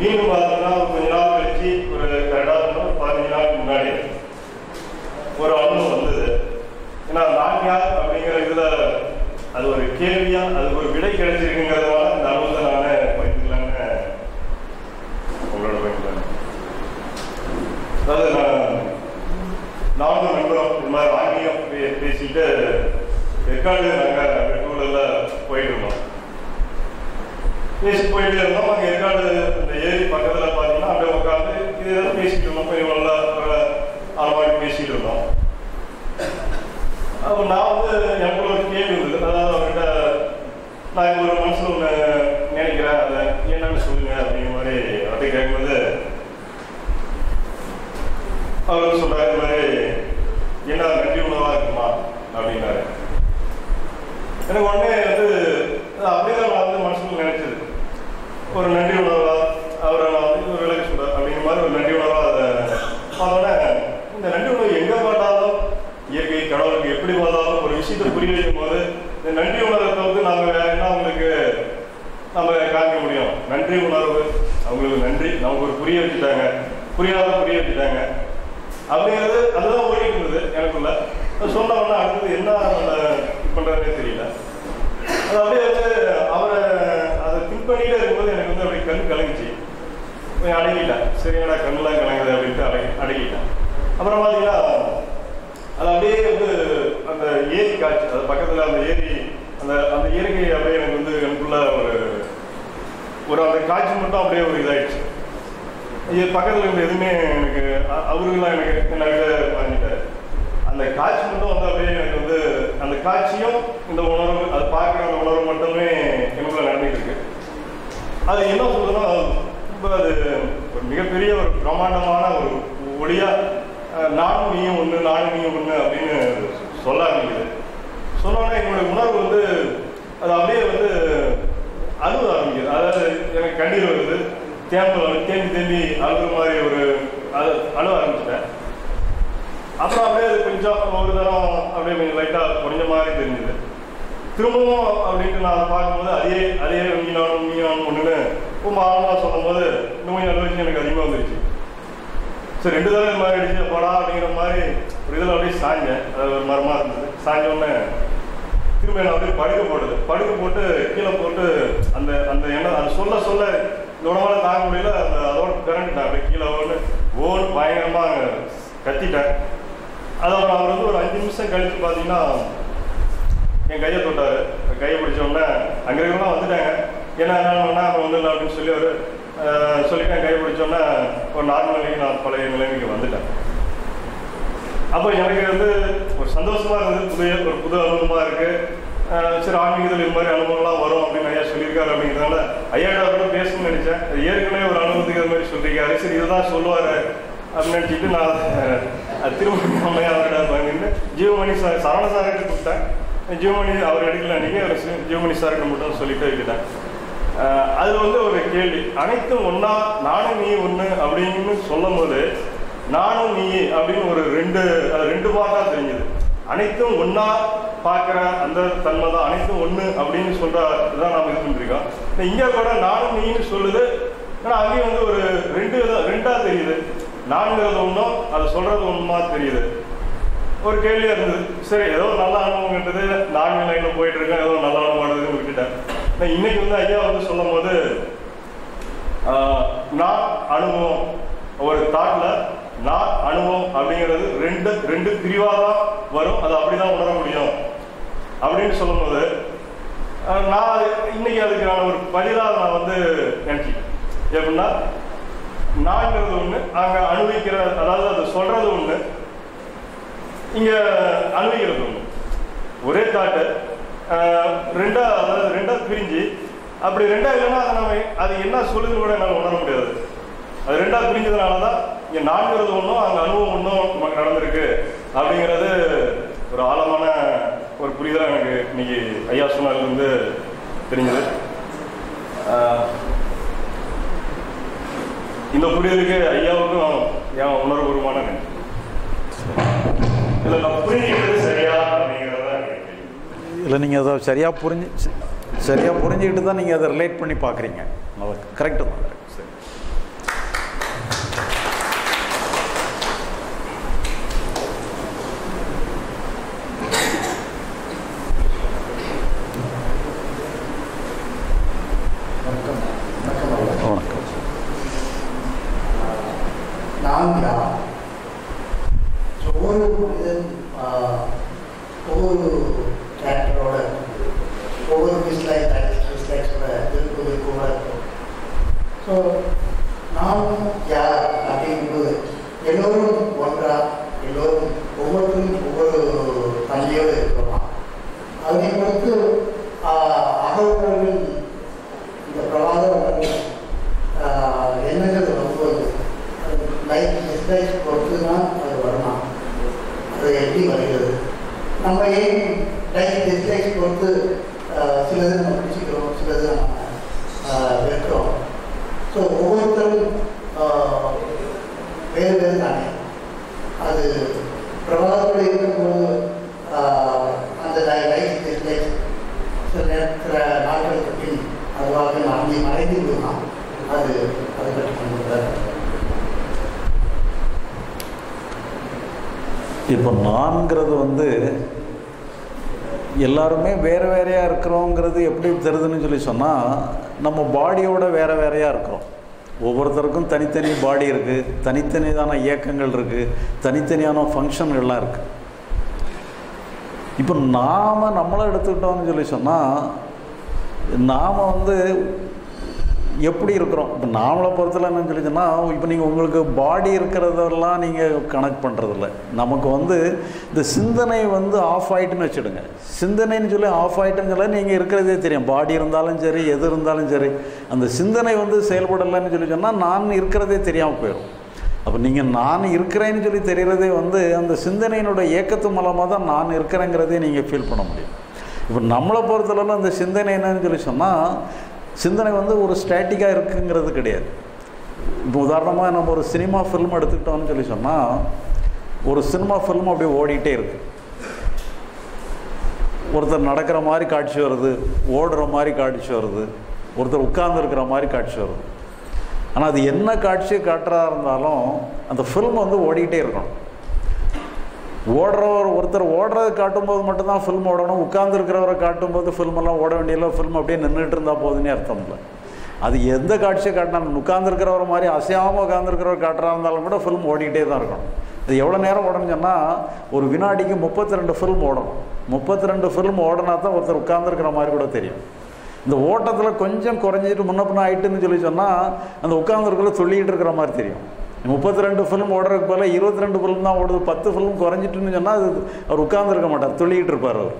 மீண்டும் பார்த்தோம்னா ஒரு கொஞ்ச நாள் கழிச்சு ஒரு கரெக்டாக ஒரு பதினஞ்சு நாளுக்கு முன்னாடி ஒரு அனுபவம் வந்தது ஏன்னா நான் யார் அப்படிங்கிற இதுல அது ஒரு கேள்வியா அது ஒரு விடை கிடைச்சிருக்குங்கிறதுனால இந்த அனுபவத்தை நானே பகிர்ந்துக்கலான்னு உங்களோட பகிர்ந்துக்கிறேன் அதாவது நான் நானும் நண்பரும் இந்த மாதிரி ஆங்கிலம் பே- பேசிட்டு ஏற்காடு நாங்கள் டூரில் போயிட்டு இருந்தோம் பேசி போயிட்டே இருந்தோம் அங்கே ஏற்காடு இந்த ஏரி பக்கத்தில் பார்த்தீங்கன்னா அப்படியே உட்காந்து இதெல்லாம் பேசிட்டு இருந்தோம் கொஞ்சம் நல்லா அளவாடி பேசிட்டு இருந்தோம் அப்போ நான் வந்து எனக்கு ஒரு கேள்வி இருந்தது அதாவது அவர்கிட்ட நான் இங்க ஒரு மனசில் ஒன்று நினைக்கிறேன் அதை என்னன்னு சொல்லுங்க அப்படிங்கிற மாதிரி அவர்கிட்ட கேட்கும்போது அவர் வந்து சொல்றாரு இந்த மாதிரி என்ன நன்றி உணவா இருக்குமா அப்படின்னாரு எனக்கு உடனே வந்து அது அப்படிதான் நான் வந்து மனசுல நினைச்சது ஒரு நன்றி உணவா அவரை நான் வந்து ஒரு விளக்கு சொல்றாரு அப்படிங்கிற மாதிரி ஒரு நன்றி உணவா அதை அதோட இந்த நன்றி உணவு எங்க பார்த்தாலும் இயற்கை கடவுளுக்கு எப்படி பார்த்தாலும் ஒரு விஷயத்தை புரிய வைக்கும் போது இந்த நன்றி உணர்வை வந்து நாம வேற என்ன அவங்களுக்கு நம்ம காமிக்க முடியும் நன்றி உணர்வு அவங்களுக்கு நன்றி நமக்கு ஒரு புரிய வச்சுட்டாங்க புரியாத புரிய வச்சுட்டாங்க அப்படிங்கிறது அதுதான் ஓடிட்டு இருந்தது எனக்குள்ள அது சொன்ன உடனே அடுத்தது என்ன நம்ம இது பண்றதுனே தெரியல அது அப்படியே வந்து அவரை அதை திங்க் பண்ணிட்டே இருக்கும்போது எனக்கு வந்து அப்படியே கண் கலங்கிச்சு போய் அடங்கிட்டேன் சரிங்கடா கண்ணெல்லாம் கலங்குது அப்படின்ட்டு அடங்கி அடங்கிட்டேன் அப்புறம் பார்த்தீங்கன்னா அது அப்படியே வந்து அந்த ஏரி காட்சி அது பக்கத்தில் அந்த ஏரி அந்த அந்த இயற்கை அப்படியே எனக்கு வந்து எனக்குள்ள ஒரு ஒரு அந்த காட்சி மட்டும் அப்படியே ஒரு இதாயிடுச்சு இது பக்கத்தில் இருந்த எதுவுமே எனக்கு அ- அவருங்கெல்லாம் எனக்கு எனக்கு வாங்கிட்டாரு அந்த காட்சி மட்டும் வந்து அப்படியே எனக்கு வந்து அந்த காட்சியும் இந்த உணர்வு அது பார்க்குற அந்த உணர்வு மட்டுமே எனக்குள்ள நடந்துட்டு இருக்கு அது என்ன சொல்றதுன்னா ரொம்ப அது ஒரு மிகப்பெரிய ஒரு பிரம்மாண்டமான ஒரு ஒளியா அஹ், நானும் நீயும் ஒன்று நானும் நீயும் ஒன்று அப்படின்னு சொல்ல ஆரம்பிக்குது சொன்னோன்னே என்னுடைய உணர்வு வந்து அது அப்படியே வந்து அழுவ ஆரம்பிக்குது அதாவது எனக்கு கண்ணீர் வருது தேம்பல் தேம்பி தேம்பி அழுகுற மாதிரி ஒரு அழு அழுவ ஆரம்பிச்சிட்டேன் அப்புறம் அப்படியே அது கொஞ்சம் ஒரு தரம் அப்படியே கொஞ்சம் லைட்டாக குறைஞ்ச மாதிரி தெரிஞ்சுது திரும்பவும் அப்படின்ட்டு நான் அதை பார்க்கும்போது அதே அதே மீனானும் மீனானும் ஒன்றுன்னு ரொம்ப ஆழமாக சொல்லும்போது இன்னும் கொஞ்சம் அனுபவிச்சு எனக்கு அதிகமாக வந்துருச்சு சரி ரெண்டு தடவை இது மாதிரி அடிச்சு போடா அப்படிங்கிற மாதிரி ஒரு இதில் அப்படியே சாஞ்சேன் அது ஒரு மரமாக இருந்தது சாஞ்ச உடனே திரும்ப என்ன அப்படியே படுக்க போடுது படுக்க போட்டு கீழே போட்டு அந்த அந்த எண்ணெய் அது சொல்ல சொல்ல இந்த உடம்பால தாங்க முடியல அந்த அதோட பிறண்டுட்டேன் அப்படியே கீழே ஓன்னு ஓன்னு பயங்கரமாக கத்திட்டேன் அது அப்புறம் அவர் வந்து ஒரு அஞ்சு நிமிஷம் கழிச்சு பார்த்தீங்கன்னா என் கையை தொட்டாரு கையை பிடிச்ச உடனே அங்கே இருக்கிறவங்க வந்துட்டாங்க என்ன என்ன அப்புறம் வந்து அப்படின்னு சொல்லி அவர் சொல்லிட்டேன் கையை பிடிச்ச உடனே ஒரு நார்மல் நிலைக்கு நான் பழைய நிலைமைக்கு வந்துட்டேன் அப்போ எனக்கு வந்து ஒரு சந்தோஷமா இருந்தது புதிய ஒரு புது அனுபவமா இருக்கு அஹ் சரி ஆன்மீகத்தில் இது மாதிரி அனுபவம்லாம் வரும் அப்படின்னு ஐயா சொல்லியிருக்காரு அப்படிங்கிறதுனால ஐயாட்ட கூட பேசணும்னு நினைச்சேன் அது ஏற்கனவே ஒரு அனுபவத்துக்கு அது மாதிரி சொல்லியிருக்காரு சரி இதுதான் சொல்லுவாரு அப்படின்னு நினச்சிட்டு நான் அதை- அது திரும்ப அம்மையா அவர்கிட்ட வாங்கிட்டு ஜீவமணி சார் சரவண சார்கிட்ட கொடுத்தேன் ஜீவமணி அவர் எடுக்கல அன்னைக்கு அவர் சி- ஜீவமணி சார்கிட்ட மட்டும் சொல்லிட்டு விட்டுட்டேன் அஹ் அது வந்து ஒரு கேள்வி அனைத்தும் ஒண்ணா நானும் நீ ஒண்ணு அப்படின்னு சொல்லும் போது நானும் நீ அப்படின்னு ஒரு ரெண்டு அது ரெண்டு பாட்டா தெரிஞ்சது அனைத்தும் ஒண்ணா பார்க்குற அந்த தன்மை தான் அனைத்தும் ஒண்ணு அப்படின்னு சொல்ற இதுதான் நாம இது பண்ணிருக்கோம் இந்த இங்க கூட நானும் நீன்னு சொல்லுது ஆனா அங்கேயும் வந்து ஒரு ரெண்டு விதம் ரெண்டா தெரியுது நான்கிறது ஒன்றும் அது சொல்றது ஒண்ணுமா தெரியுது ஒரு கேள்வியா இருந்தது சரி ஏதோ நல்ல அனுபவம்ன்றது நான் லைன்ல போயிட்டு இருக்கேன் ஏதோ நல்ல அனுபவம் விட்டுட்டேன் நான் இன்னைக்கு வந்து ஐயா வந்து சொல்லும் போது ஆஹ், நான் அனுபவம் ஒரு தாட்ல நான் அனுபவம் அப்படிங்கிறது ரெண்டு ரெண்டு பிரிவாக தான் வரும் அது அப்படிதான் உணர முடியும் அப்படின்னு சொல்லும்போது ஆஹ், நான் அது- இன்னைக்கு அதுக்கான ஒரு பதிலாக நான் வந்து நினைச்சிட்டேன் எப்படின்னா நான்கிறது ஒண்ணு அங்க அனுபவிக்கிற அதாவது அது சொல்றது ஒண்ணு இங்க அனுபவிக்கிறது ஒண்ணு ஒரே தாட்டு ரெண்டா அதாவது ரெண்டா பிரிஞ்சு அப்படி ரெண்டா இல்லைன்னா அதை நம்ம அது என்ன சொல்லுதுன்னு கூட என்னால் உணர முடியாது அது ரெண்டா பிரிஞ்சதுனால தான் இங்க நான்கிறது ஒன்றும் அங்க அனுபவம் ஒன்றும் நமக்கு நடந்திருக்கு அப்படிங்கிறது ஒரு ஆழமான ஒரு புரிதலா எனக்கு இன்னைக்கு ஐயா சொன்னதுல இருந்து தெரிஞ்சது ஆஹ், இந்த புரிதலுக்கு ஐயாவுக்கும் என் உணர்வுபூர்வமான நன்றி இதுல நான் புரிஞ்சுக்கிறது சரியா அப்படிங்கிறதா எனக்கு கேள்வி. இல்லை நீங்கள் அதை சரியாக புரிஞ்சு சரியாக புரிஞ்சுக்கிட்டு தான் நீங்கள் அதை ரிலேட் பண்ணி பார்க்குறீங்க கரெக்டு தான் சரி ஸோ நானும் யார் அப்படிங்கும்போது எல்லோரும் ஒன்றா எல்லோரும் ஒவ்வொருத்தரும் ஒவ்வொரு தன்மையோடு இருக்கிறோமா அதை பொறுத்து அகவர்கள் இந்த பிரபாத உணர்வு ஆஹ், எண்ணங்கள் வரும்போது லைக் டிஸ்லைக் பொறுத்து தான் அது வரலாம் அது எப்படி வருகிறது நம்ம ஏன் லைக் டிஸ்லைக் பொறுத்து ஆஹ், சிலது நம்ம பிடிச்சிக்கிறோம் சிலது நம்ம ஆஹ், வெறுக்கிறோம் ஸோ ஒவ்வொருத்தரும் ஆஹ், வேறு வேறு தானே அது பிரபாதத்தோடு இருக்கும்போது ஆஹ், அந்த லைக் டிஸ்லைக் சில நேரம் சில நாட்களுக்கு பின் அதுவாக மறைந்து மறைந்து விடுமா அது அதை பற்றி சொல்லுங்கள் இப்போ நான்கிறது வந்து எல்லாருமே வேறு வேறையாக இருக்கிறோங்கிறது எப்படி தெரியுதுன்னு சொல்லி சொன்னால் நம்ம பாடியோட வேறு வேறையாக இருக்கிறோம் ஒவ்வொருத்தருக்கும் தனித்தனி பாடி இருக்குது தனித்தனிதான இயக்கங்கள் இருக்குது தனித்தனியான ஃபங்க்ஷன்கள்லாம் இருக்குது இப்போ நாம் நம்மளை எடுத்துக்கிட்டோம்னு சொல்லி சொன்னால் நாம் வந்து எப்படி இருக்கிறோம் இப்போ நாமளை பொறுத்தல என்னன்னு சொல்லி சொன்னால் இப்போ நீங்கள் உங்களுக்கு பாடி இருக்கிறதெல்லாம் நீங்கள் கணக்கு பண்ணுறதில்ல நமக்கு வந்து இந்த சிந்தனை வந்து ஆஃப் ஆகிட்டுன்னு வச்சுடுங்க சிந்தனைன்னு சொல்லி ஆஃப் ஆகிட்டுன்னு சொல்லி நீங்கள் இருக்கிறதே தெரியும் பாடி இருந்தாலும் சரி எது இருந்தாலும் சரி அந்த சிந்தனை வந்து செயல்படலைன்னு சொல்லி சொன்னால் நான் இருக்கிறதே தெரியாமல் போயிடும் அப்போ நீங்கள் நான் இருக்கிறேன்னு சொல்லி தெரியறதே வந்து அந்த சிந்தனையினோட இயக்கத்து மூலமாக தான் நான் இருக்கிறேங்கிறதே நீங்கள் ஃபீல் பண்ண முடியும் இப்போ நம்மளை பொறுத்தளவில் அந்த சிந்தனை என்னன்னு சொல்லி சொன்னால் சிந்தனை வந்து ஒரு ஸ்டாட்டிக்காக இருக்குங்கிறது கிடையாது இப்போ உதாரணமாக நம்ம ஒரு சினிமா ஃபில்ம் எடுத்துக்கிட்டோம்னு சொல்லி சொன்னால் ஒரு சினிமா ஃபில்ம் அப்படியே ஓடிட்டே இருக்கு ஒருத்தர் நடக்கிற மாதிரி காட்சி வருது ஓடுற மாதிரி காட்சி வருது ஒருத்தர் உட்கார்ந்துருக்கிற மாதிரி காட்சி வருது ஆனால் அது என்ன காட்சியை காட்டுறதா இருந்தாலும் அந்த ஃபில்ம் வந்து ஓடிக்கிட்டே இருக்கணும் ஓடுறவர் ஒருத்தர் ஓடுறதை காட்டும்போது மட்டும்தான் ஃபில்ம் ஓடணும் உட்கார்ந்துருக்கிறவரை காட்டும்போது film எல்லாம் ஓட வேண்டியதில்லை ஃபில்ம் அப்படியே நின்றுட்டு இருந்தால் போதுன்னே அர்த்தம் இல்லை அது எந்த காட்சியை காட்டினாலும் உட்கார்ந்துருக்கிறவர மாதிரி அசையாமல் உட்காந்துருக்கிறவர் காட்டுறா இருந்தாலும் கூட ஃபில்ம் ஓடிக்கிட்டே தான் இருக்கணும் அது எவ்வளோ நேரம் ஓடணும்னு சொன்னால் ஒரு வினாடிக்கு முப்பத்தி ரெண்டு ஃபில்ம் ஓடணும் முப்பத்தி ரெண்டு ஃபில்ம் ஓடினா தான் ஒருத்தர் உட்கார்ந்துருக்கிற மாதிரி கூட தெரியும் இந்த ஓட்டத்தில் கொஞ்சம் குறைஞ்சிட்டு முன்ன பின்ன ஆயிட்டுன்னு சொல்லி சொன்னால் அந்த உட்காந்துருக்குள்ள சொல்லிக்கிட்டு இருக்கிற மாதிரி தெரியும் முப்பத்தி ரெண்டு ஃபிலிம் ஓடுறதுக்கு போல இருபத்தி ரெண்டு ஃபிலிம் தான் ஓடுது பத்து ஃபிலிம் குறைஞ்சிட்டுன்னு சொன்னால் அது அவர் உட்கார்ந்துருக்க மாட்டார் துள்ளிக்கிட்டு இருப்பார் அவர்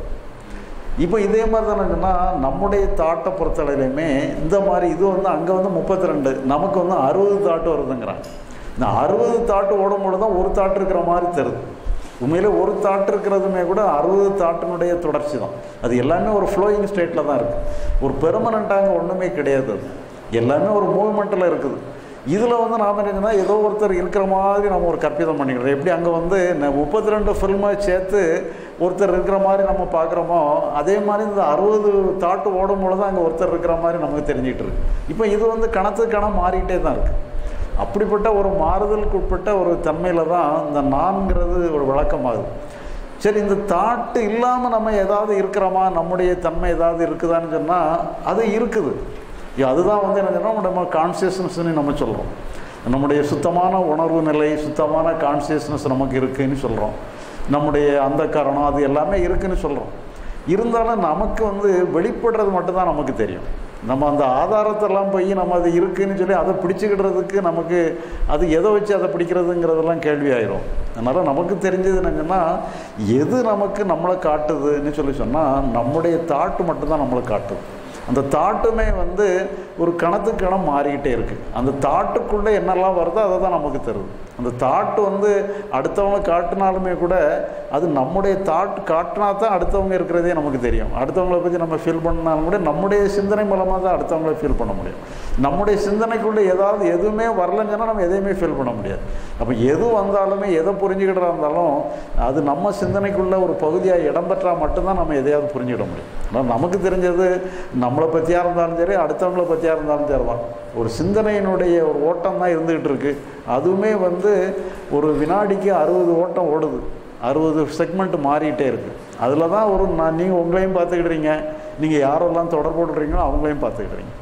இப்போ இதே மாதிரி தானே சொன்னால் நம்முடைய தாட்டை பொறுத்தளவுலையுமே இந்த மாதிரி இது வந்து அங்கே வந்து முப்பத்தி ரெண்டு நமக்கு வந்து அறுபது தாட்டு வருதுங்கிறாங்க இந்த அறுபது தாட்டு ஓடும்பொழுது தான் ஒரு தாட்டு இருக்கிற மாதிரி தருது உண்மையிலே ஒரு தாட்டு இருக்கிறதுமே கூட அறுபது தாட்டினுடைய தொடர்ச்சி தான் அது எல்லாமே ஒரு ஃப்ளோயிங் ஸ்டேட்டில் தான் இருக்குது ஒரு பெர்மனண்ட்டாக ஒன்றுமே கிடையாது அது எல்லாமே ஒரு மூவ்மெண்ட்டில் இருக்குது இதில் வந்து நாம் என்னன்னா ஏதோ ஒருத்தர் இருக்கிற மாதிரி நம்ம ஒரு கற்பிதம் பண்ணிக்கிறோம் எப்படி அங்கே வந்து முப்பத்தி ரெண்டு ஃபில்மை சேர்த்து ஒருத்தர் இருக்கிற மாதிரி நம்ம பார்க்குறோமோ அதே மாதிரி இந்த அறுபது தாட்டு ஓடும் பொழுது அங்கே ஒருத்தர் இருக்கிற மாதிரி நமக்கு தெரிஞ்சிட்டு இருக்கு இப்போ இது வந்து கணத்துக்கு கணம் மாறிக்கிட்டே தான் இருக்குது அப்படிப்பட்ட ஒரு மாறுதலுக்கு உட்பட்ட ஒரு தன்மையில் தான் இந்த நான்கிறது ஒரு விளக்கமாகுது சரி இந்த தாட்டு இல்லாமல் நம்ம ஏதாவது இருக்கிறோமா நம்முடைய தன்மை ஏதாவது இருக்குதான்னு சொன்னால் அது இருக்குது ஐயோ, அதுதான் வந்து என்ன சொன்னால் நம்ம கான்சியஸ்னஸ்ன்னு நம்ம சொல்கிறோம் நம்முடைய சுத்தமான உணர்வு நிலை சுத்தமான கான்சியஸ்னஸ் நமக்கு இருக்குன்னு சொல்கிறோம் நம்முடைய அந்த காரணம் அது எல்லாமே இருக்குன்னு சொல்கிறோம் இருந்தாலும் நமக்கு வந்து வெளிப்படுறது மட்டும்தான் நமக்கு தெரியும் நம்ம அந்த ஆதாரத்தெல்லாம் போய் நம்ம அது இருக்குன்னு சொல்லி அதை பிடிச்சிக்கிடுறதுக்கு நமக்கு அது எதை வச்சு அதை பிடிக்கிறதுங்கிறதெல்லாம் கேள்வி ஆயிரும் அதனால் நமக்கு தெரிஞ்சது என்னங்கன்னா எது நமக்கு நம்மளை காட்டுதுன்னு சொல்லி சொன்னால் நம்முடைய தாட்டு மட்டும்தான் நம்மளை காட்டுது அந்த தாட்டுமே வந்து ஒரு கணத்துக்கு கணம் மாறிக்கிட்டே இருக்குது அந்த தாட்டுக்குள்ளே என்னெல்லாம் வருதோ அதை தான் நமக்கு தருது அந்த தாட்டு வந்து அடுத்தவங்க காட்டினாலுமே கூட அது நம்முடைய தாட் காட்டினா தான் அடுத்தவங்க இருக்கிறதே நமக்கு தெரியும் அடுத்தவங்கள பற்றி நம்ம ஃபீல் பண்ணாலும் கூட நம்முடைய சிந்தனை மூலமாக தான் அடுத்தவங்கள ஃபீல் பண்ண முடியும் நம்முடைய சிந்தனைக்குள்ளே ஏதாவது எதுவுமே வரலன்னு சொன்னால் நம்ம எதையுமே ஃபீல் பண்ண முடியாது அப்போ எது வந்தாலுமே எதை புரிஞ்சுக்கிட்டா இருந்தாலும் அது நம்ம சிந்தனைக்குள்ளே ஒரு பகுதியாக இடம்பெற்றால் மட்டும்தான் நம்ம எதையாவது புரிஞ்சுக்கிட முடியும் ஆனால் நமக்கு தெரிஞ்சது நம்மளை பற்றியாக இருந்தாலும் சரி அடுத்தவங்கள பற்றியாக இருந்தாலும் சரி தான் ஒரு சிந்தனையினுடைய ஒரு ஓட்டம் தான் இருந்துகிட்டு இருக்கு அதுவுமே வந்து ஒரு வினாடிக்கு அறுபது ஓட்டம் ஓடுது அறுபது செக்மெண்ட் மாறிட்டே இருக்குது அதில் தான் ஒரு நான் நீங்கள் உங்களையும் பார்த்துக்கிடுறீங்க நீங்கள் யாரெல்லாம் தொடர்பு விடுறீங்களோ அவங்களையும் பார்த்துக்கிடுறீங்க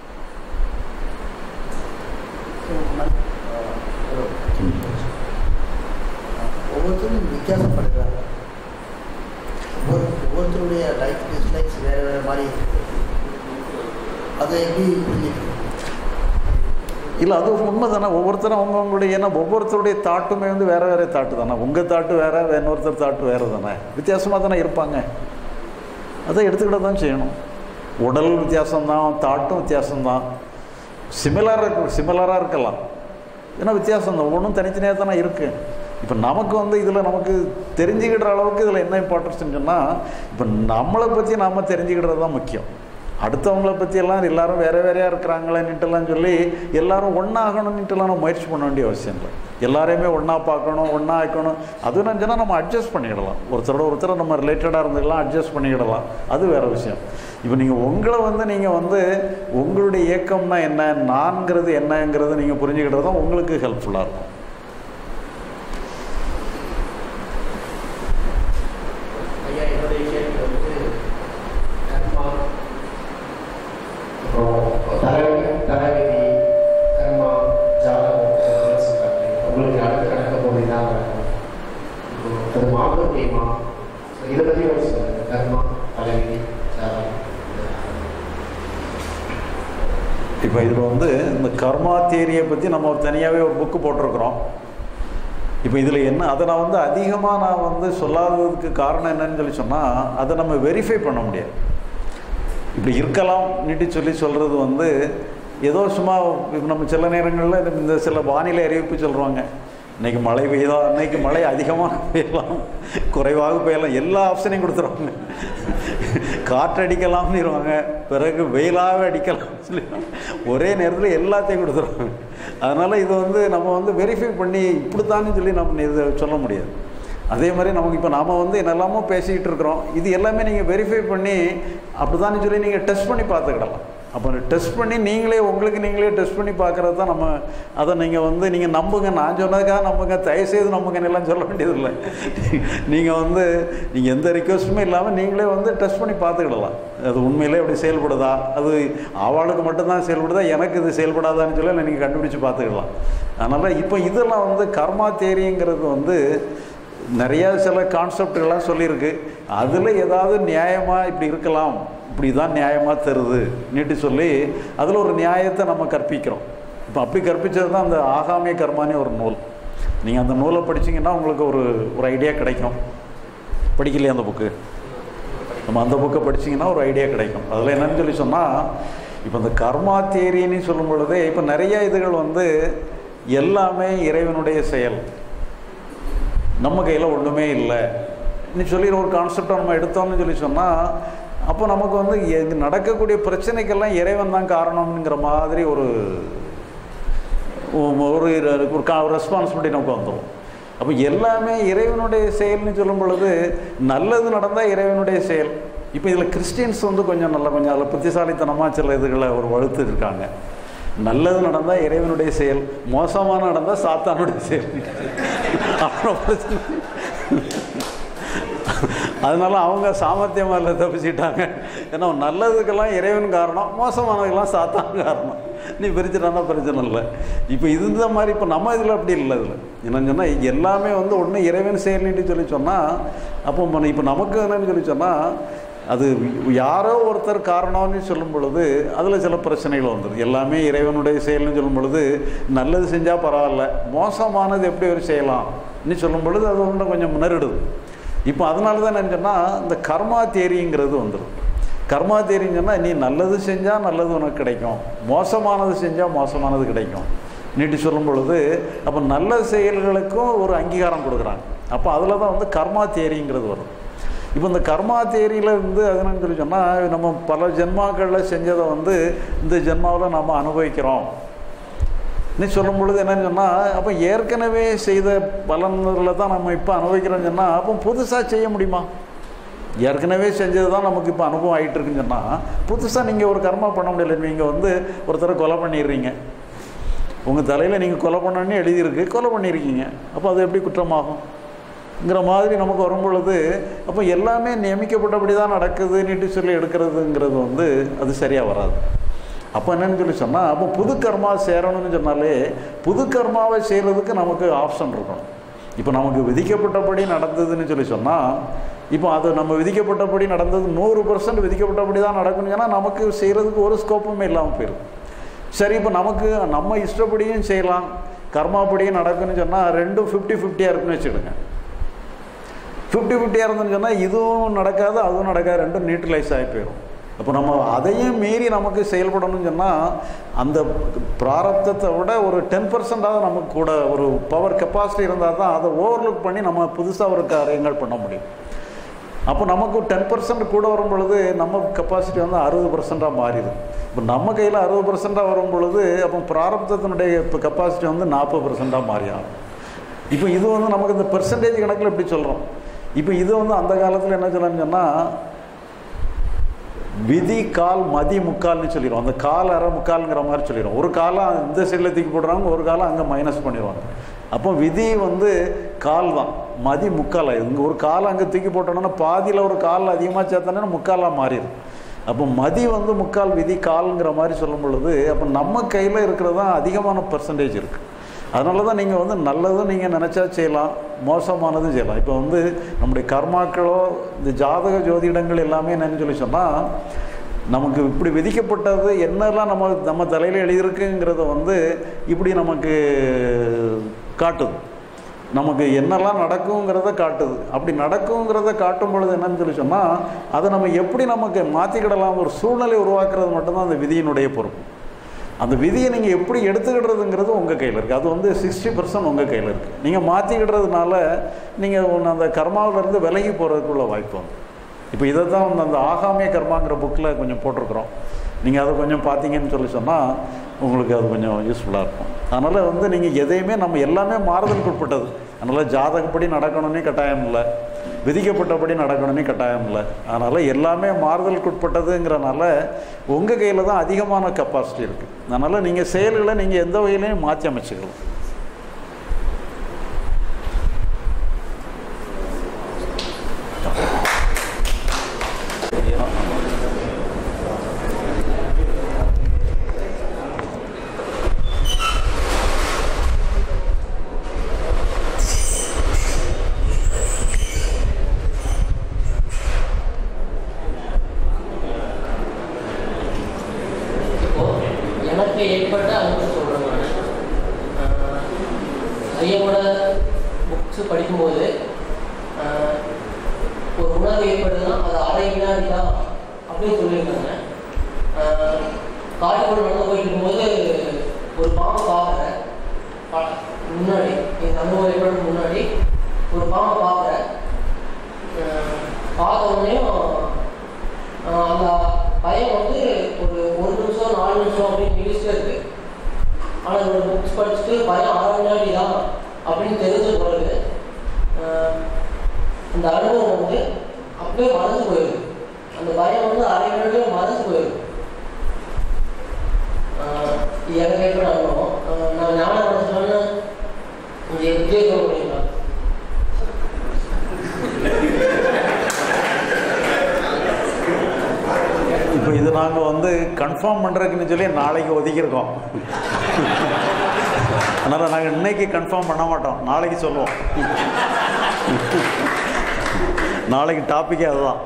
ஒவ்வொருத்தரும் வித்தியாசப்படுகிறாங்க ஒவ்வொரு ஒவ்வொருத்தருடைய லைஃப் டிஸ்லைக்ஸ் வேறு வேறு மாதிரி இருக்கு அதை எப்படி புரிஞ்சுக்கிறது இல்லை அது உண்மை தானே ஒவ்வொருத்தரும் அவங்கவுங்களுடைய ஏன்னா ஒவ்வொருத்தருடைய தாட்டுமே வந்து வேறு வேறு தாட்டு தானே உங்கள் தாட்டு வேறு இன்னொருத்தர் தாட்டு வேறு தானே வித்தியாசமாக தானே இருப்பாங்க அதை எடுத்துக்கிட்ட தான் செய்யணும் உடல் வித்தியாசம்தான் தாட்டும் வித்தியாசம்தான் சிமிலராக இருக்கு சிமிலராக இருக்கலாம் ஏன்னா வித்தியாசம் தான் ஒன்றும் தனித்தனியாக தானே இருக்குது இப்போ நமக்கு வந்து இதில் நமக்கு தெரிஞ்சுக்கிற அளவுக்கு இதில் என்ன இம்பார்ட்டன்ஸ்னு சொன்னால் இப்போ நம்மளை பற்றி நாம் தெரிஞ்சுக்கிட்டது தான் முக்கியம் அடுத்தவங்கள பற்றி எல்லாம் எல்லாரும் வேறு வேறையாக இருக்கிறாங்களேன்னுட்டுலாம் சொல்லி எல்லாரும் ஒன்றாகணுன்னுட்டுலாம் நம்ம முயற்சி பண்ண வேண்டிய அவசியம் இல்லை எல்லாரையுமே ஒன்றா பார்க்கணும் ஒன்றா ஆக்கணும் அதுவும் நான் சொன்னால் நம்ம அட்ஜஸ்ட் பண்ணிக்கிடலாம் ஒருத்தரோட ஒருத்தர் நம்ம ரிலேட்டடாக இருந்துக்கலாம் அட்ஜஸ்ட் பண்ணிக்கிடலாம் அது வேறு விஷயம் இப்போ நீங்கள் உங்களை வந்து நீங்கள் வந்து உங்களுடைய இயக்கம்னா என்ன நான்கிறது என்னங்கிறது நீங்கள் புரிஞ்சுக்கிட்டது தான் உங்களுக்கு ஹெல்ப்ஃபுல்லாக இருக்கும் ஐயா என்னுடைய கேள்வி வந்து கர்மா அப்புறம் தலைவி தலைவிதி கர்மா ஜாதகம் இதெல்லாம் சொல்றாங்க உங்களுக்கு அடுத்து நடக்க போது இதான் நடக்கும் இப்போ அது மாற்ற முடியுமா So, இதை பற்றி ஒரு சொல்லுங்க கர்மா தலைவிதி ஜாதகம் இப்போ இதில் வந்து இந்த கர்மா தியரியை பற்றி நம்ம ஒரு தனியாகவே ஒரு புக்கு போட்டிருக்கிறோம் இப்போ இதில் என்ன அதை நான் வந்து அதிகமாக நான் வந்து சொல்லாததுக்கு காரணம் என்னன்னு சொல்லி சொன்னால் அதை நம்ம வெரிஃபை பண்ண முடியாது இப்படி இருக்கலாம் நீட்டி சொல்லி சொல்கிறது வந்து ஏதோ சும்மா இப்ப நம்ம சில நேரங்களில் இந்த சில வானிலை அறிவிப்பு சொல்கிறாங்க இன்னைக்கு மழை பெய்யுதா இன்னைக்கு மழை அதிகமாக பெய்யலாம் குறைவாக பெய்யலாம் எல்லா ஆப்ஷனையும் கொடுத்துருவாங்க காற்றடிக்கலாம்னுருவாங்க பிறகு வெயிலாக அடிக்கலாம் சொல்லி ஒரே நேரத்தில் எல்லாத்தையும் கொடுத்துருவாங்க அதனால் இது வந்து நம்ம வந்து வெரிஃபை பண்ணி இப்படித்தான்னு சொல்லி நம்ம இதை சொல்ல முடியாது அதே மாதிரி நமக்கு இப்போ நாம் வந்து என்னெல்லாமோ பேசிக்கிட்டு இருக்கிறோம் இது எல்லாமே நீங்கள் வெரிஃபை பண்ணி அப்படிதான்னு சொல்லி நீங்கள் டெஸ்ட் பண்ணி பார்த்துக்கிடலாம் அப்போ டெஸ்ட் பண்ணி நீங்களே உங்களுக்கு நீங்களே டெஸ்ட் பண்ணி பார்க்குறது தான் நம்ம அதை நீங்கள் வந்து நீங்கள் நம்புங்க நான் சொன்னதுக்காக நம்புங்க தயவுசெய்து நம்புங்கன்னு எல்லாம் சொல்ல வேண்டியதில்லை நீங்கள் வந்து நீங்கள் எந்த ரிக்வஸ்ட்டுமே இல்லாமல் நீங்களே வந்து டெஸ்ட் பண்ணி பார்த்துக்கிடலாம் அது உண்மையிலே அப்படி செயல்படுதா அது அவளுக்கு மட்டும்தான் செயல்படுதா எனக்கு இது செயல்படாதான்னு சொல்லி நீங்கள் கண்டுபிடிச்சு பார்த்துக்கலாம் அதனால் இப்போ இதெல்லாம் வந்து கர்மா தேரிங்கிறது வந்து நிறையா சில கான்செப்டுகள்லாம் சொல்லியிருக்கு அதில் ஏதாவது நியாயமாக இப்படி இருக்கலாம் இப்படி தான் நியாயமாக தருது நீட்டு சொல்லி அதில் ஒரு நியாயத்தை நம்ம கற்பிக்கிறோம் இப்போ அப்படி கற்பித்தது தான் அந்த ஆகாமிய கர்மானே ஒரு நூல் நீங்கள் அந்த நூலை படிச்சீங்கன்னா உங்களுக்கு ஒரு ஒரு ஐடியா கிடைக்கும் படிக்கலையா அந்த புக்கு நம்ம அந்த புக்கை படிச்சீங்கன்னா ஒரு ஐடியா கிடைக்கும் அதில் என்னன்னு சொல்லி சொன்னால் இப்போ இந்த கர்மா தேரின்னு சொல்லும் பொழுதே இப்போ நிறைய இதுகள் வந்து எல்லாமே இறைவனுடைய செயல் நம்ம கையில் ஒன்றுமே இல்லை நீ சொல்லி ஒரு கான்செப்டை நம்ம எடுத்தோம்னு சொல்லி சொன்னால் அப்போ நமக்கு வந்து எங்க- நடக்கக்கூடிய பிரச்சனைக்கெல்லாம் இறைவன் தான் காரணம்ங்கிற மாதிரி ஒரு ஒ- ஒரு இர- ஒரு கா ரெஸ்பான்சிபிலிட்டி நமக்கு வந்துடும் அப்போ எல்லாமே இறைவனுடைய செயல்னு சொல்லும் பொழுது நல்லது நடந்தால் இறைவனுடைய செயல் இப்போ இதில் கிறிஸ்டியன்ஸ் வந்து கொஞ்சம் நல்ல கொஞ்சம் அதில் புத்திசாலித்தனமாக சில இதுகளை ஒரு வலுத்து இருக்காங்க நல்லது நடந்தால் இறைவனுடைய செயல் மோசமான நடந்தால் சாத்தானுடைய செயல் அப்புறம் பிரச்சனை அதனால அவங்க சாமர்த்தியமாக இல்லை தப்பிச்சிட்டாங்க ஏன்னா நல்லதுக்கெல்லாம் இறைவன் காரணம் மோசமானதுக்கெல்லாம் சாத்தான் காரணம் நீ பிரிச்சுட்டானா பிரச்சனை இல்லை இப்போ இது இந்த மாதிரி இப்போ நம்ம இதில் அப்படி இல்லை இதில் என்னன்னு சொன்னால் எல்லாமே வந்து ஒன்று இறைவன் செயல்னு சொல்லி சொன்னால் அப்போ இப்போ நமக்கு என்னன்னு சொல்லி சொன்னால் அது யாரோ ஒருத்தர் காரணம்னு சொல்லும் பொழுது அதில் சில பிரச்சனைகள் வந்துடும் எல்லாமே இறைவனுடைய செயல்னு சொல்லும் பொழுது நல்லது செஞ்சால் பரவாயில்ல மோசமானது எப்படி ஒரு செய்யலாம்னு சொல்லும் பொழுது அது ஒன்று கொஞ்சம் முன்னறிடுது இப்போ அதனால தான் என்ன சொன்னால் இந்த கர்மா தேரிங்கிறது வந்துடும் கர்மா தேரின்னு சொன்னால் நீ நல்லது செஞ்சால் நல்லது உனக்கு கிடைக்கும் மோசமானது செஞ்சால் மோசமானது கிடைக்கும் நீட்டு சொல்லும் பொழுது அப்போ நல்ல செயல்களுக்கும் ஒரு அங்கீகாரம் கொடுக்குறாங்க அப்போ அதில் தான் வந்து கர்மா தேரிங்கிறது வரும் இப்போ இந்த கர்மா தேரியில் இருந்து அது என்னன்னு சொல்லி சொன்னால் நம்ம பல ஜென்மாக்களில் செஞ்சதை வந்து இந்த ஜென்மாவில் நம்ம அனுபவிக்கிறோம் நீ சொல்லும் பொழுது என்னன்னு சொன்னால் அப்போ ஏற்கனவே செய்த பலன்களில் தான் நம்ம இப்போ அனுபவிக்கிறோம்னு சொன்னால் அப்போ புதுசாக செய்ய முடியுமா ஏற்கனவே செஞ்சது தான் நமக்கு இப்போ அனுபவம் ஆகிட்டு இருக்குன்னு சொன்னால் புதுசாக நீங்கள் ஒரு கர்மா பண்ண முடியல நீங்கள் வந்து ஒருத்தரை கொலை பண்ணிடுறீங்க உங்கள் தலையில் நீங்கள் கொலை பண்ணணும்னு எழுதியிருக்கு கொலை பண்ணியிருக்கீங்க அப்போ அது எப்படி குற்றமாகும்ங்கிற மாதிரி நமக்கு வரும் பொழுது அப்போ எல்லாமே நியமிக்கப்பட்டபடி தான் நடக்குதுன்னுட்டு சொல்லி எடுக்கிறதுங்கிறது வந்து அது சரியாக வராது அப்போ என்னன்னு சொல்லி சொன்னால் அப்போ புது கர்மா சேரணும்னு சொன்னாலே புது கர்மாவை செய்கிறதுக்கு நமக்கு ஆப்ஷன் இருக்கணும் இப்போ நமக்கு விதிக்கப்பட்டபடி நடந்ததுன்னு சொல்லி சொன்னால் இப்போ அது நம்ம விதிக்கப்பட்டபடி நடந்தது நூறு பர்சன்ட் விதிக்கப்பட்டபடி தான் நடக்கணும்னு சொன்னால் நமக்கு செய்கிறதுக்கு ஒரு ஸ்கோப்புமே இல்லாமல் போயிடும் சரி இப்போ நமக்கு நம்ம இஷ்டப்படியும் செய்யலாம் கர்மாப்படியும் நடக்குன்னு சொன்னால் ரெண்டும் ஃபிஃப்டி ஃபிஃப்டியாக இருக்குன்னு வச்சுடுங்க ஃபிஃப்டி ஃபிஃப்டியாக இருந்துன்னு சொன்னால் இதுவும் நடக்காது அதுவும் நடக்காது ரெண்டும் நியூட்ரலைஸ் ஆகி போயிடும் அப்போ நம்ம அதையும் மீறி நமக்கு செயல்படணும்னு சொன்னால் அந்த பிராரப்தத்தை விட ஒரு டென் பர்சன்டாவது நமக்கு கூட ஒரு பவர் கெப்பாசிட்டி இருந்தால் தான் அதை ஓவர்லுக் பண்ணி நம்ம புதுசாக ஒரு காரியங்கள் பண்ண முடியும் அப்போ நமக்கு டென் பர்சன்ட் கூட வரும் பொழுது நம்ம கெப்பாசிட்டி வந்து அறுபது பர்சண்ட்டாக மாறிடுது இப்போ நம்ம கையில் அறுபது பர்சண்ட்டாக வரும் பொழுது அப்போ பிராரப்தத்தினுடைய இப்போ கெப்பாசிட்டி வந்து நாற்பது பர்சண்ட்டாக மாறியாகும் இப்போ இது வந்து நமக்கு இந்த பெர்சன்டேஜ் கணக்கில் எப்படி சொல்கிறோம் இப்போ இது வந்து அந்த காலத்தில் என்ன சொல்லணும்னு சொன்னால் விதி கால் மதி முக்கால்னு சொல்லிடுவோம் அந்த கால் அரை முக்கால்ங்கிற மாதிரி சொல்லிடுவோம் ஒரு காலம் இந்த சைடில் தூக்கி போடுறாங்க ஒரு காலம் அங்கே மைனஸ் பண்ணிடுவாங்க அப்போ விதி வந்து கால் தான் மதி முக்கால் இங்கே ஒரு கால் அங்கே தூக்கி போட்டோம்னா பாதியில் ஒரு கால் அதிகமாக சேர்த்தோன்னா முக்காலாக மாறிடுது அப்போ மதி வந்து முக்கால் விதி கால்ங்கிற மாதிரி சொல்லும் பொழுது அப்போ நம்ம கையில் இருக்கிறது தான் அதிகமான பர்சன்டேஜ் இருக்குது அதனால தான் நீங்கள் வந்து நல்லதும் நீங்கள் நினச்சா செய்யலாம் மோசமானதும் செய்யலாம் இப்போ வந்து நம்முடைய கர்மாக்களோ இந்த ஜாதக ஜோதிடங்கள் எல்லாமே என்னன்னு சொல்லி சொன்னால் நமக்கு இப்படி விதிக்கப்பட்டது என்னெல்லாம் நம்ம நம்ம தலையில் எழுதியிருக்குங்கிறத வந்து இப்படி நமக்கு காட்டுது நமக்கு என்னெல்லாம் நடக்குங்கிறத காட்டுது அப்படி நடக்குங்கிறத காட்டும் பொழுது என்னன்னு சொல்லி சொன்னால் அதை நம்ம எப்படி நமக்கு மாற்றிக்கிடலாம் ஒரு சூழ்நிலை உருவாக்குறது மட்டும்தான் அந்த விதியினுடைய பொறுப்பு அந்த விதியை நீங்கள் எப்படி எடுத்துக்கிடுறதுங்கிறது உங்கள் கையில் இருக்குது அது வந்து சிக்ஸ்டி பர்சன்ட் உங்கள் கையில் இருக்குது நீங்கள் மாற்றிக்கிடுறதுனால நீங்கள் ஒன்று அந்த கர்மாவிலேருந்து விலகி போகிறதுக்குள்ள வாய்ப்பு வந்து இப்போ இதை தான் வந்து அந்த ஆகாமிய கர்மாங்கிற புக்கில் கொஞ்சம் போட்டிருக்கிறோம் நீங்கள் அதை கொஞ்சம் பார்த்தீங்கன்னு சொல்லி சொன்னால் உங்களுக்கு அது கொஞ்சம் யூஸ்ஃபுல்லாக இருக்கும் அதனால் வந்து நீங்கள் எதையுமே நம்ம எல்லாமே மாறுதலுக்கு உட்பட்டது அதனால் ஜாதகப்படி நடக்கணும்னே கட்டாயம் இல்லை விதிக்கப்பட்டபடி நடக்கணும்னே கட்டாயம் இல்லை அதனால் எல்லாமே மாறுதலுக்கு உட்பட்டதுங்கிறனால உங்கள் கையில் தான் அதிகமான கெப்பாசிட்டி இருக்குது அதனால் நீங்கள் செயல்களை நீங்கள் எந்த வகையிலையும் மாற்றி அமைச்சுக்கலாம் இப்போ எனக்கு ஏற்பட்ட அனுபவம் சொல்கிறேன் நான் ஐயாவோட புக்ஸ் படிக்கும்போது ஆஹ், ஒரு உணர்வு ஏற்படுதுன்னா அது அரை வினாடி தான் அப்படின்னு சொல்லியிருக்காங்க ஆஹ், காட்டுக்குள்ள நடந்து போயிட்டு இருக்கும்போது ஒரு பாம்பு பார்க்குறேன் பா- முன்னாடி இந்த அனுபவம் ஏற்படுறதுக்கு முன்னாடி ஒரு பாம்பு பார்க்குறேன் பார்த்த உடனேயும் ஆஹ் அந்த பயம் வந்து ஒரு ஒரு நிமிஷம் நாலு நிமிஷம் அப்படின்னு நியூஸ்ல இருக்கு ஆனால் ஒரு புக்ஸ் படிச்சுட்டு பயம் அரை வினாடி தான் அப்படின்னு தெரிஞ்ச பிறகு ஆஹ் அந்த அனுபவம் வந்து அப்படியே மறந்து போயிடுது அந்த பயம் வந்து அரை வினாடியே மறந்து போயிடுது ஆஹ் இது எனக்கு ஏற்பட்ட அனுபவம் ஆஹ் நான் ஞானம் படிச்சோன்னு கொஞ்சம் எப்படி சொல்ல முடியுங்களா இப்போ இது நாங்கள் வந்து கன்ஃபார்ம் பண்ணுறதுக்குன்னு சொல்லி நாளைக்கு ஒதுக்கியிருக்கோம் அதனால் நாங்கள் இன்னைக்கு கன்ஃபார்ம் பண்ண மாட்டோம் நாளைக்கு சொல்லுவோம் நாளைக்கு டாப்பிக்கே அதுதான்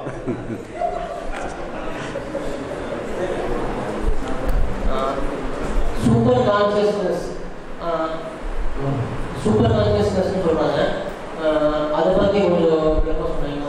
சூப்பர் கான்சியஸ்னஸ் சூப்பர் கான்சியஸ்னஸ்னு சொல்றாங்க ஆஹ் அதை பத்தி கொஞ்சம் விளக்கம் சொன்னீங்கன்னா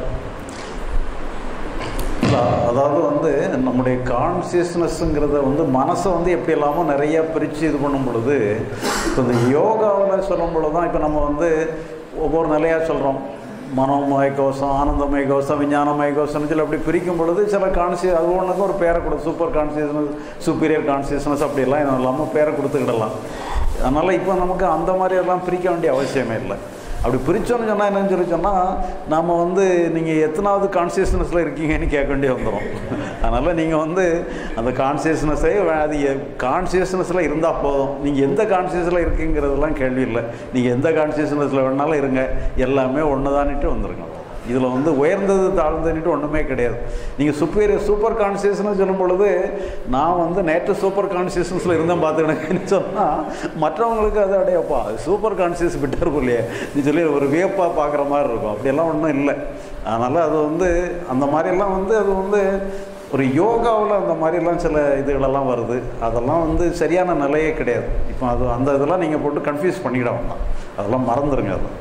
இல்ல, அதாவது வந்து நம்முடைய கான்சியஸ்னஸ்ங்கிறத வந்து மனசை வந்து எப்படி இல்லாமல் நிறைய பிரித்து இது பண்ணும் பொழுது இப்போ இந்த யோகாவில் சொல்லும் பொழுது தான் இப்போ நம்ம வந்து ஒவ்வொரு நிலையாக சொல்கிறோம் மனோமய கோஷம் ஆனந்தமய கோஷம் விஞ்ஞானமய கோஷம்னு சொல்லி அப்படி பிரிக்கும் பொழுது சில கான்சியஸ் அது ஒன்றுக்கும் ஒரு பேரை கொடு சூப்பர் கான்சியஸ்னஸ் சூப்பீரியர் கான்சியஸ்னஸ் அப்படியெல்லாம் இது இல்லாமல் பேரை கொடுத்துக்கிடலாம் அதனால் இப்போ நமக்கு அந்த மாதிரி எல்லாம் பிரிக்க வேண்டிய அவசியமே இல்லை அப்படி பிரித்தோன்னு சொன்னால் என்னன்னு சொல்லி சொன்னால் நாம் வந்து நீங்கள் எத்தனாவது கான்சியஸ்னஸில் இருக்கீங்கன்னு கேட்க வேண்டிய வந்துடும் அதனால் நீங்கள் வந்து அந்த கான்சியஸ்னஸே அது கான்சியஸ்னஸில் இருந்தால் போதும் நீங்கள் எந்த கான்சியஸில் இருக்கீங்கிறதெல்லாம் கேள்வி இல்லை நீங்கள் எந்த கான்சியஸ்னஸில் வேணாலும் இருங்க எல்லாமே ஒன்று தானிட்டு வந்துருங்க இதில் வந்து உயர்ந்தது தாழ்ந்ததுன்ட்டு ஒன்றுமே கிடையாது நீங்கள் சுப்பீரியர் சூப்பர் கான்சியஸ்னு சொல்லும் பொழுது நான் வந்து நேற்று சூப்பர் கான்சியஸ்னஸில் இருந்தேன் பார்த்துக்கினேன்னு சொன்னால் மற்றவங்களுக்கு அது அடையப்பா சூப்பர் கான்சியஸ் பெட்டர் இருக்கும் இல்லையே நீ சொல்லி ஒரு வியப்பாக பார்க்குற மாதிரி இருக்கும் அப்படியெல்லாம் ஒன்றும் இல்லை அதனால் அது வந்து அந்த மாதிரியெல்லாம் வந்து அது வந்து ஒரு யோகாவில் அந்த மாதிரிலாம் சில இதுகளெல்லாம் வருது அதெல்லாம் வந்து சரியான நிலையே கிடையாது இப்போ அது அந்த இதெல்லாம் நீங்கள் போட்டு கன்ஃபியூஸ் பண்ணிட வேண்டாம் அதெல்லாம் மறந்துடுங்க அது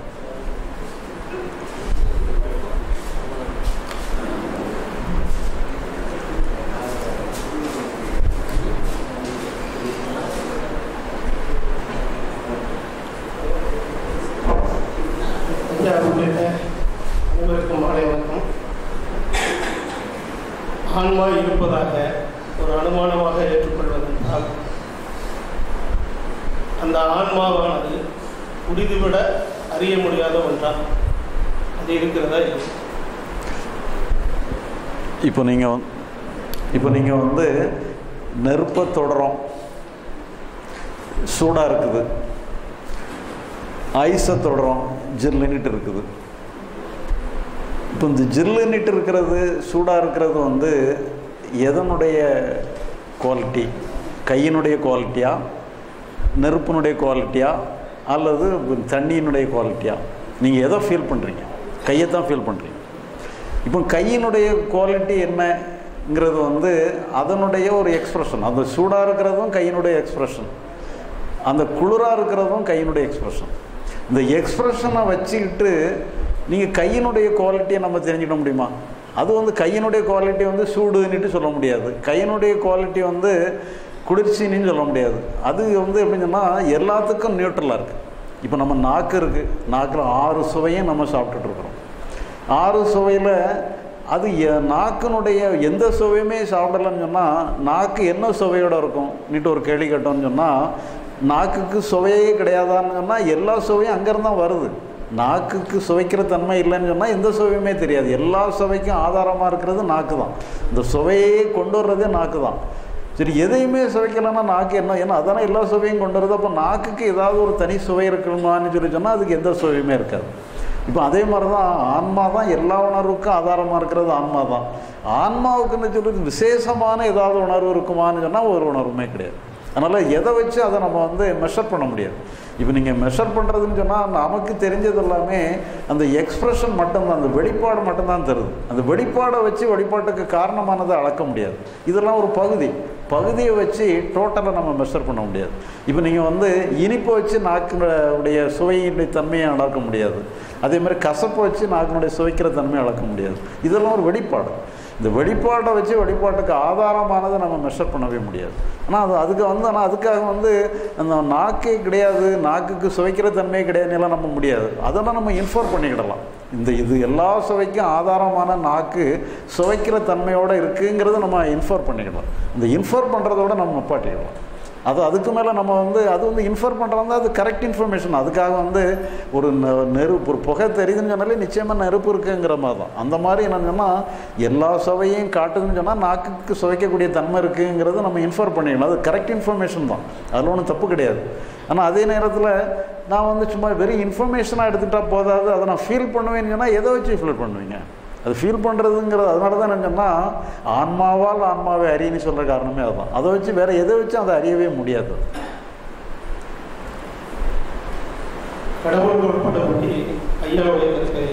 ஐயா உள்ளிட்ட அனைவருக்கும் மாலை வணக்கம் ஆன்மா இருப்பதாக ஒரு அனுமானமாக ஏற்றுக்கொள்வதென்றால் அந்த ஆன்மாவானது முடிதுவிட அறிய முடியாத ஒன்றா அது இருக்கிறதா இல்லை இப்போ நீங்கள் வந்து இப்போ நீங்கள் வந்து நெருப்பை தொடரோம் சூடாக இருக்குது ஐஸை தொடரோம் ஜில்லுன்னுட்டு இருக்குது இப்போ இந்த ஜில்லுன்னுட்டு இருக்கிறது சூடாக இருக்கிறது வந்து எதனுடைய குவாலிட்டி கையினுடைய குவாலிட்டியா நெருப்பினுடைய குவாலிட்டியா அல்லது தண்ணியினுடைய குவாலிட்டியா நீங்கள் எதை ஃபீல் பண்ணுறீங்க கையை தான் ஃபீல் பண்ணுறீங்க இப்போ கையினுடைய குவாலிட்டி என்னங்கிறது வந்து அதனுடைய ஒரு எக்ஸ்ப்ரெஷன் அந்த சூடாக இருக்கிறதும் கையினுடைய எக்ஸ்ப்ரெஷன் அந்த குளிராக இருக்கிறதும் கையினுடைய எக்ஸ்ப்ரெஷன் இந்த எக்ஸ்ப்ரெஷனை வச்சுக்கிட்டு நீங்கள் கையினுடைய குவாலிட்டியை நம்ம தெரிஞ்சுக்க முடியுமா அது வந்து கையினுடைய குவாலிட்டி வந்து சூடுன்னுட்டு சொல்ல முடியாது கையினுடைய குவாலிட்டி வந்து குளிர்ச்சின்னு சொல்ல முடியாது அது வந்து எப்படின்னு சொன்னால் எல்லாத்துக்கும் நியூட்ரலாக இருக்குது இப்போ நம்ம நாக்கு இருக்குது நாக்கில் ஆறு சுவையும் நம்ம சாப்பிட்டுட்டு இருக்கிறோம் ஆறு சுவையில் அது எ- நாக்கினுடைய எந்த சுவையுமே சாப்பிடலன்னு சொன்னால் நாக்கு என்ன சுவையோட இருக்கும் நீட்டு ஒரு கேள்வி கேட்டோம்னு சொன்னால் நாக்குக்கு சுவையே கிடையாதான்னு சொன்னால் எல்லா சுவையும் அங்கேருந்து தான் வருது நாக்குக்கு சுவைக்கிற தன்மை இல்லைன்னு சொன்னால் எந்த சுவையுமே தெரியாது எல்லா சுவைக்கும் ஆதாரமாக இருக்கிறது நாக்கு தான் இந்த சுவையே கொண்டு வர்றதே நாக்கு தான் சரி எதையுமே சுவைக்கலைன்னா நாக்கு என்ன ஏன்னா அதானே எல்லா சுவையும் கொண்டு வருது அப்போ நாக்குக்கு ஏதாவது ஒரு தனி சுவை இருக்கணுமான்னு சொல்லி சொன்னால் அதுக்கு எந்த சுவையுமே இருக்காது இப்போ அதே மாதிரி தான் ஆன்மா தான் எல்லா உணர்வுக்கும் ஆதாரமாக இருக்கிறது ஆன்மா தான் ஆன்மாவுக்குன்னு சொல்லி விசேஷமான ஏதாவது உணர்வு இருக்குமான்னு சொன்னால் ஒரு உணர்வுமே கிடையாது அதனால் எதை வச்சு அதை நம்ம வந்து மெஷர் பண்ண முடியாது இப்போ நீங்கள் மெஷர் பண்ணுறதுன்னு சொன்னால் நமக்கு தெரிஞ்சது எல்லாமே அந்த எக்ஸ்ப்ரெஷன் மட்டும்தான் அந்த வெளிப்பாடு மட்டும்தான் தருது அந்த வெளிப்பாடை வச்சு வெளிப்பாட்டுக்கு காரணமானதை அளக்க முடியாது இதெல்லாம் ஒரு பகுதி பகுதியை வச்சு டோட்டலாக நம்ம மெஷர் பண்ண முடியாது இப்போ நீங்கள் வந்து இனிப்பை வச்சு நாக்கினுடைய சுவையினுடைய தன்மையை அளக்க முடியாது அதே மாதிரி கசப்பை வச்சு நாக்கினுடைய சுவைக்கிற தன்மையை அளக்க முடியாது இதெல்லாம் ஒரு வெளிப்பாடு இந்த வெளிப்பாட்டை வச்சு வெளிப்பாட்டுக்கு ஆதாரமானதை நம்ம மெஷர் பண்ணவே முடியாது ஆனால் அது அதுக்கு வந்து ஆனால் அதுக்காக வந்து அந்த நாக்கே கிடையாது நாக்குக்கு சுவைக்கிற தன்மையே கிடையாதுன்னு எல்லாம் நம்ப முடியாது அதெல்லாம் நம்ம இன்ஃபார்ம் பண்ணிக்கிடலாம் இந்த இது எல்லா சுவைக்கும் ஆதாரமான நாக்கு சுவைக்கிற தன்மையோடு இருக்குங்கிறத நம்ம இன்ஃபார்ம் பண்ணிக்கலாம் இந்த இன்ஃபார்ம் பண்ணுறதோட நம்ம நிப்பாட்டிக்கலாம் அது அதுக்கு மேலே நம்ம வந்து அது வந்து இன்ஃபார்ம் பண்ணுறது அது கரெக்ட் இன்ஃபர்மேஷன் அதுக்காக வந்து ஒரு நெ- நெருப்பு ஒரு புகை தெரியுதுன்னு சொன்னாலே நிச்சயமாக நெருப்பு இருக்குங்கிற மாதிரி தான் அந்த மாதிரி என்னன்னா எல்லா சுவையும் காட்டுதுன்னு சொன்னால் நாக்குக்கு சுவைக்கக்கூடிய தன்மை இருக்குங்கிறத நம்ம இன்ஃபார்ம் பண்ணிக்கலாம் அது கரெக்ட் இன்ஃபர்மேஷன் தான் அதில் ஒன்றும் தப்பு கிடையாது ஆனால் அதே நேரத்தில் நான் வந்து சும்மா வெறும் இன்ஃபர்மேஷனாக எடுத்துகிட்டா போதாது அதை நான் ஃபீல் பண்ணுவேன்னு சொன்னால் எதை வச்சு ஃபீல் பண்ணுவீங்க அது ஃபீல் பண்ணுறதுங்கிறது அதனால தான் என்ன சொன்னால் ஆன்மாவால் ஆன்மாவை அறியன்னு சொல்கிற காரணமே அதுதான் அதை வச்சு வேற எதை வச்சு அதை அறியவே முடியாது கடவுள் உட்படப்படி ஐயாவுடைய கருத்தை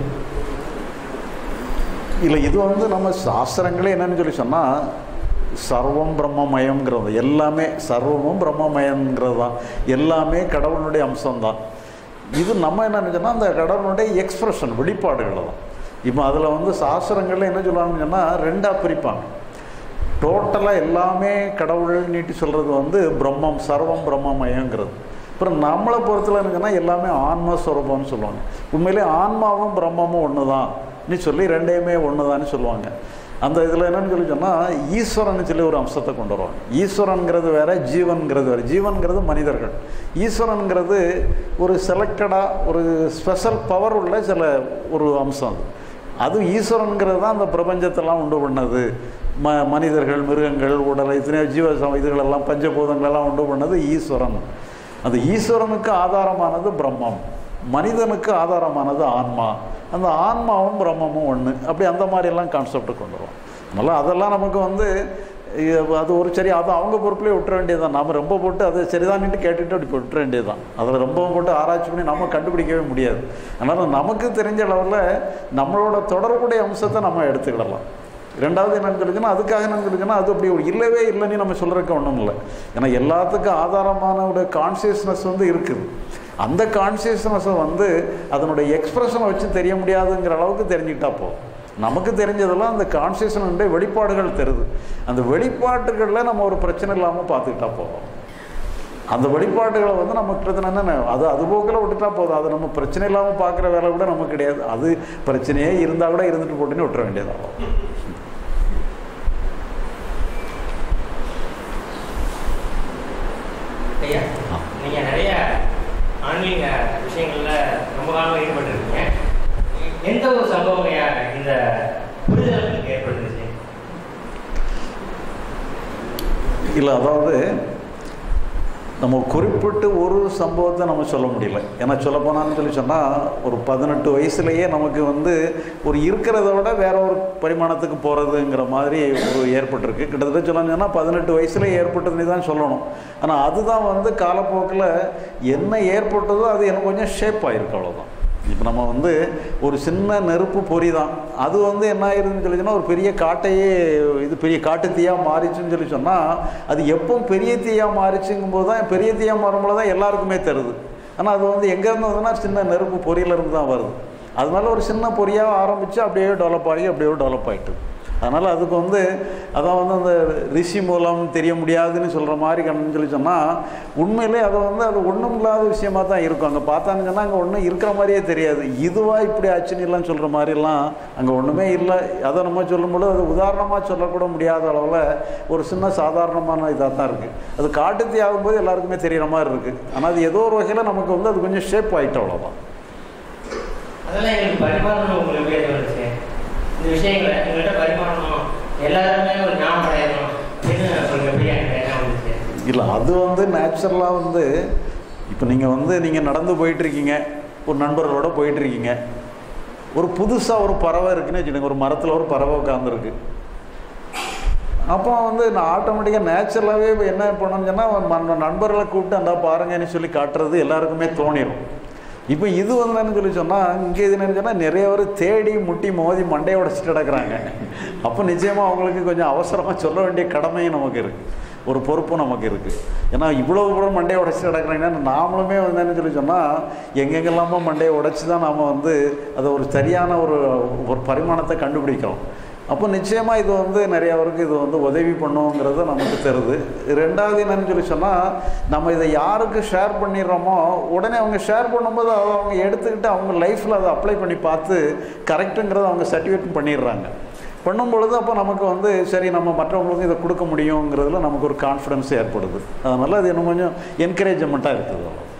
இல்லை இது வந்து நம்ம சாஸ்திரங்களே என்னன்னு சொல்லி சொன்னால் சர்வம் பிரம்மமயம்ங்கிறது எல்லாமே சர்வமும் பிரம்மமயம்ங்கிறது தான் எல்லாமே கடவுளுடைய அம்சம்தான் இது நம்ம என்ன நினச்சோன்னா அந்த கடவுளுடைய எக்ஸ்பிரஷன் வெளிப்பாடுகள் தான் இப்போ அதில் வந்து சாஸ்திரங்கள்ல என்ன சொல்லுவாங்கன்னு சொன்னால் ரெண்டாக பிரிப்பாங்க டோட்டலாக எல்லாமே கடவுள் நீட்டி சொல்கிறது வந்து பிரம்மம் சர்வம் பிரம்மமயங்கிறது அப்புறம் நம்மளை பொறுத்தல என்னன்னா எல்லாமே ஆன்மஸ்வரூபம்னு சொல்லுவாங்க உண்மையிலே ஆன்மாவும் பிரம்மமும் ஒன்று தான் நீ சொல்லி ரெண்டையுமே ஒன்று தான் சொல்லுவாங்க அந்த இதில் என்னன்னு சொல்லி சொன்னால் ஈஸ்வரன் சொல்லி ஒரு அம்சத்தை கொண்டு வருவாங்க ஈஸ்வரன்கிறது வேற ஜீவன்கிறது வேற ஜீவன்கிறது மனிதர்கள் ஈஸ்வரன்கிறது ஒரு செலக்டடாக ஒரு ஸ்பெஷல் பவர் உள்ள சில ஒரு அம்சம் அது அதுவும் ஈஸ்வரனுங்கிறது தான் அந்த பிரபஞ்சத்தெல்லாம் உண்டு பண்ணது ம மனிதர்கள் மிருகங்கள் உடலை இத்தனையோ ஜீவ சம- இதுகளெல்லாம் பஞ்சபூதங்களெல்லாம் உண்டு பண்ணது ஈஸ்வரன் அந்த ஈஸ்வரனுக்கு ஆதாரமானது பிரம்மம் மனிதனுக்கு ஆதாரமானது ஆன்மா அந்த ஆன்மாவும் பிரம்மமும் ஒன்று அப்படி அந்த மாதிரியெல்லாம் கான்செப்ட் கொண்டு வரும் அதனால் அதெல்லாம் நமக்கு வந்து இ- அது ஒரு சரி அது அவங்க பொறுப்புலேயே விட்டுற வேண்டியதுதான் நம்ம ரொம்ப போட்டு அது சரிதான்ட்டு கேட்டுட்டு அப்படி விட்டுற வேண்டியதுதான் அதில் ரொம்ப போட்டு ஆராய்ச்சி பண்ணி நம்ம கண்டுபிடிக்கவே முடியாது அதனால் நமக்கு தெரிஞ்ச அளவில் நம்மளோட தொடர்புடைய அம்சத்தை நம்ம எடுத்துக்கிடலாம் ரெண்டாவது என்னன்னு சொல்லிச்சுன்னா அதுக்காக என்னன்னு சொல்லிச்சுன்னா அது அப்படி ஒரு இல்லவே இல்லைன்னு நம்ம சொல்கிறதுக்கு ஒன்றும் இல்லை ஏன்னா எல்லாத்துக்கும் ஆதாரமான ஒரு கான்சியஸ்னஸ் வந்து இருக்குது அந்த கான்சியஸ்னஸை வந்து அதனுடைய எக்ஸ்பிரஷனை வச்சு தெரிய முடியாதுங்கிற அளவுக்கு தெரிஞ்சுக்கிட்டா போதும் நமக்கு தெரிஞ்சதெல்லாம் அந்த கான்சியஸ்னுடைய வெளிப்பாடுகள் தருது அந்த வெளிப்பாட்டுகளில் நம்ம ஒரு பிரச்சனை இல்லாமல் பார்த்துக்கிட்டா போதும் அந்த வெளிப்பாடுகளை வந்து நம்ம பிரச்சனை என்ன அது அது போக்கில் விட்டுட்டா போதும் அது நம்ம பிரச்சனை இல்லாமல் பார்க்குற வேலை கூட நமக்கு கிடையாது அது பிரச்சனையே இருந்தால் கூட இருந்துட்டு போட்டுன்னு விட்டுற வேண்டியதாகும் ஐயா நீங்க நிறைய ஆன்மீக விஷயங்கள்ல ரொம்ப காலம் ஈடுபட்டிருக்கீங்க எந்த ஒரு சம்பவம் ஐயா இந்த புரிதல் உங்களுக்கு ஏற்பட்டுச்சு இல்லை அதாவது நம்ம குறிப்பிட்டு ஒரு சம்பவத்தை நம்ம சொல்ல முடியல ஏன்னா சொல்ல போனான்னு சொல்லி சொன்னால் ஒரு பதினெட்டு வயசுலேயே நமக்கு வந்து ஒரு இருக்கிறத விட வேற ஒரு பரிமாணத்துக்கு போகிறதுங்கிற மாதிரி ஒரு ஏற்பட்டிருக்கு கிட்டத்தட்ட சொல்லணும்னா பதினெட்டு வயசுல ஏற்பட்டதுன்னு தான் சொல்லணும் ஆனால் அதுதான் வந்து காலப்போக்கில் என்ன ஏற்பட்டதோ அது எனக்கு கொஞ்சம் ஷேப் ஆகிருக்கு அவ்வளோதான் இப்போ நம்ம வந்து ஒரு சின்ன நெருப்பு பொறி தான் அது வந்து என்ன ஆயிருதுன்னு சொல்லி சொன்னால் ஒரு பெரிய காட்டையே இது பெரிய காட்டு தீயாக மாறிச்சுன்னு சொல்லி சொன்னால் அது எப்போ பெரிய தீயாக மாறிச்சுங்கும் போது தான் பெரிய தீயாக மாறும்போது தான் எல்லாருக்குமே தருது ஆனால் அது வந்து எங்கேருந்து வந்ததுன்னா சின்ன நெருப்பு பொறியிலேருந்து தான் வருது அதனால ஒரு சின்ன பொறியாக ஆரம்பித்து அப்படியே டெவலப் ஆகி அப்படியே டெவலப் ஆகிட்டு அதனால் அதுக்கு வந்து அதான் வந்து அந்த ரிஷி மூலம் தெரிய முடியாதுன்னு சொல்கிற மாதிரி கண்ணுன்னு சொல்லி சொன்னால் உண்மையிலே அதை வந்து அது ஒன்றும் இல்லாத விஷயமா தான் இருக்கும் அங்கே பார்த்தான்னு சொன்னால் அங்கே ஒன்றும் இருக்கிற மாதிரியே தெரியாது இதுவாக இப்படி ஆச்சுன்னு எல்லாம் சொல்கிற மாதிரிலாம் அங்கே ஒன்றுமே இல்லை அதை நம்ம சொல்லும்போது அது உதாரணமாக சொல்லக்கூட முடியாத அளவில் ஒரு சின்ன சாதாரணமான இதாக தான் இருக்குது அது காட்டுத்தி ஆகும்போது எல்லாருக்குமே தெரிகிற மாதிரி இருக்குது ஆனால் அது ஏதோ ஒரு வகையில் நமக்கு வந்து அது கொஞ்சம் ஷேப் ஆகிட்டு அவ்வளோதான் அதெல்லாம் எங்களுக்கு பரிமாறணும் உங்களுக்கு எப்படி தோணுச்சு இந்த விஷயங்களை எங்கள்கிட்ட பரிமாறணும் எல்லாருமே ஒரு ஞாபகம் அடையணும் அப்படின்னு உங்களுக்கு எப்படி எனக்கு என்ன வந்துச்சு இல்லை அது வந்து நேச்சுரலாக வந்து இப்போ நீங்கள் வந்து நீங்கள் நடந்து போயிட்டுருக்கீங்க ஒரு நண்பர்களோட போயிட்டுருக்கீங்க ஒரு புதுசாக ஒரு பறவை இருக்குன்னு வச்சுக்கோங்க ஒரு மரத்தில் ஒரு பறவை உட்காந்துருக்கு அப்போ வந்து நான் ஆட்டோமேட்டிக்காக நேச்சுரலாகவே இப்போ என்ன பண்ணணும்னு சொன்னால் நண்பர்களை கூப்பிட்டு அந்த பாருங்கன்னு சொல்லி காட்டுறது எல்லாருக்குமே தோணிடும் இப்போ இது வந்து என்னன்னு சொல்லி சொன்னால் இங்கே இது என்னன்னு சொன்னால் நிறைய பேர் தேடி முட்டி மோதி மண்டையை உடச்சிட்டு கிடக்குறாங்க அப்போ நிச்சயமாக அவங்களுக்கு கொஞ்சம் அவசரமாக சொல்ல வேண்டிய கடமையும் நமக்கு இருக்குது ஒரு பொறுப்பும் நமக்கு இருக்குது ஏன்னா இவ்வளோ கூட மண்டையை உடச்சி கிடக்குறாங்கன்னா நாமளுமே வந்து என்னன்னு சொல்லி சொன்னால் எங்கெங்கெல்லாமோ மண்டையை உடச்சி தான் நாம் வந்து அதை ஒரு சரியான ஒரு ஒரு பரிமாணத்தை கண்டுபிடிக்கிறோம் அப்போ நிச்சயமாக இது வந்து நிறைய பேருக்கு இது வந்து உதவி பண்ணுங்கிறது நமக்கு தருது ரெண்டாவது என்னன்னு சொல்லி சொன்னால் நம்ம இதை யாருக்கு ஷேர் பண்ணிடுறோமோ உடனே அவங்க ஷேர் பண்ணும்போது அதை அவங்க எடுத்துக்கிட்டு அவங்க லைஃப்பில் அதை அப்ளை பண்ணி பார்த்து கரெக்டுங்கிறத அவங்க சர்டிஃபிகேட் பண்ணிடுறாங்க பண்ணும் பொழுது அப்போ நமக்கு வந்து சரி நம்ம மற்றவங்களுக்கு இதை கொடுக்க முடியுங்கிறதுல நமக்கு ஒரு கான்ஃபிடன்ஸ் ஏற்படுது அதனால் அது இன்னும் கொஞ்சம் என்கரேஜ்மெண்ட்டாக இருக்குது அவ்வளோ